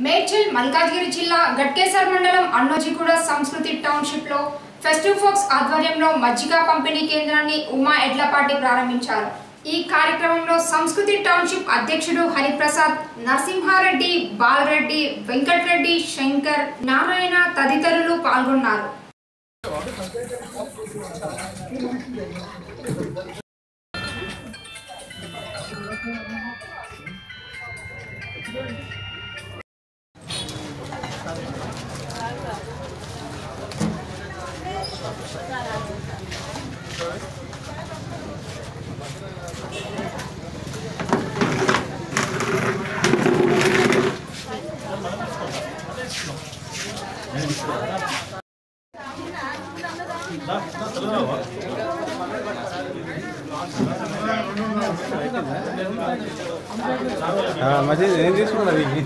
మేడ్చల్ మల్కాజ్గిరి జిల్లా గట్కేసర్ మండలం అన్నోజిగూడ సంస్కృతి టౌన్షిప్ లో ఫెస్టివ్ ఫోక్స్ ఆధ్వర్యంలో మజ్జిగ పంపిణీ కేంద్రాన్ని ఉమా ఎడ్లపాటి ప్రారంభించారు ఈ కార్యక్రమంలో సంస్కృతి టౌన్షిప్ అధ్యక్షుడు హరిప్రసాద్ నరసింహారెడ్డి బాలరెడ్డి వెంకటరెడ్డి శంకర్ నారాయణ తదితరులు పాల్గొన్నారు మంచి నేను తీసుకున్నా అవి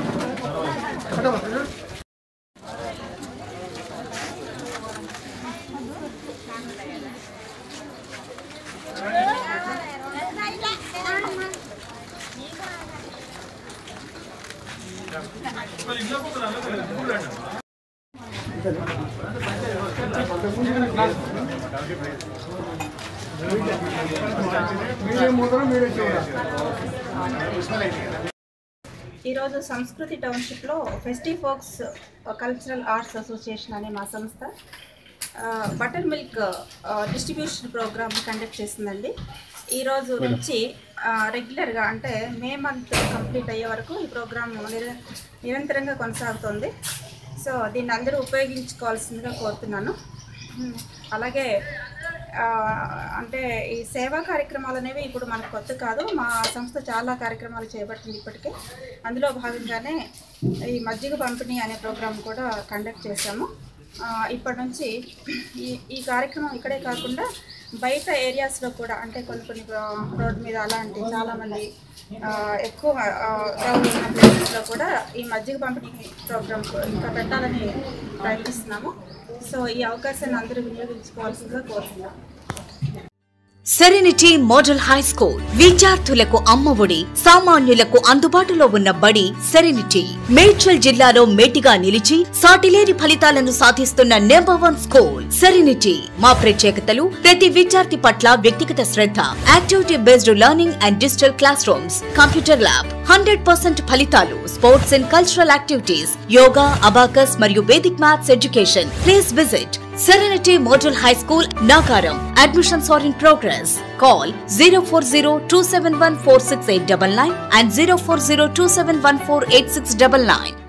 ఈరోజు సంస్కృతి టౌన్షిప్లో festive folks cultural arts association అనే మా సంస్థ ఆ, బటర్ మిల్క్ ఆ, డిస్ట్రిబ్యూషన్ ప్రోగ్రామ్ కండక్ట్ చేసిందండి ఈరోజు నుంచి ఆ, రెగ్యులర్గా అంటే మే మంత్ కంప్లీట్ అయ్యే వరకు ఈ ప్రోగ్రామ్ నిర నిరంతరంగా కొనసాగుతుంది సో దీన్ని అందరూ ఉపయోగించుకోవాల్సిందిగా కోరుతున్నాను ఉమ్, అలాగే ఆ, అంటే ఈ సేవా కార్యక్రమాలు అనేవి ఇప్పుడు మనకు కొత్త కాదు మా సంస్థ చాలా కార్యక్రమాలు చేపట్టింది ఇప్పటికే అందులో భాగంగానే ఈ మజ్జిగ పంపిణీ అనే ప్రోగ్రాం కూడా కండక్ట్ చేశాము ఆ, ఇప్పటి నుంచి ఈ ఈ కార్యక్రమం ఇక్కడే కాకుండా బయట ఏరియాస్లో కూడా అంటే కొన్ని కొన్ని రోడ్డు మీద అలాంటి చాలామంది ఆ, ఎక్కువ క్రౌడ్ ఉన్న ప్లేసెస్లో కూడా ఈ మజ్జిగ పంపిణీ ప్రోగ్రామ్ ఇంకా పెట్టాలని ప్రయత్నిస్తున్నాము సో ఈ అవకాశాన్ని అందరూ వినియోగించుకోవాల్సిందిగా కోరుతున్నాము సెరెనిటీ మోడల్ హై స్కూల్ విద్యార్థులకు అమ్మఒడి సామాన్యులకు అందుబాటులో ఉన్న బడి సెరెనిటీ మేడ్చల్ జిల్లాలో మేటిగా నిలిచి సాటిలేని ఫలితాలను సాధిస్తున్న నెంబర్ వన్ స్కూల్ సెరెనిటీ మా ప్రత్యేకతలు ప్రతి విద్యార్థి పట్ల వ్యక్తిగత శ్రద్ధ activity based learning and digital classrooms computer lab hundred percent ఫలితాలు sports and cultural activities yoga abacus మరియు Vedic maths education please visit Serenity Model High School, Nagaram. Admissions are in progress. Call 040 and 040 271 8699.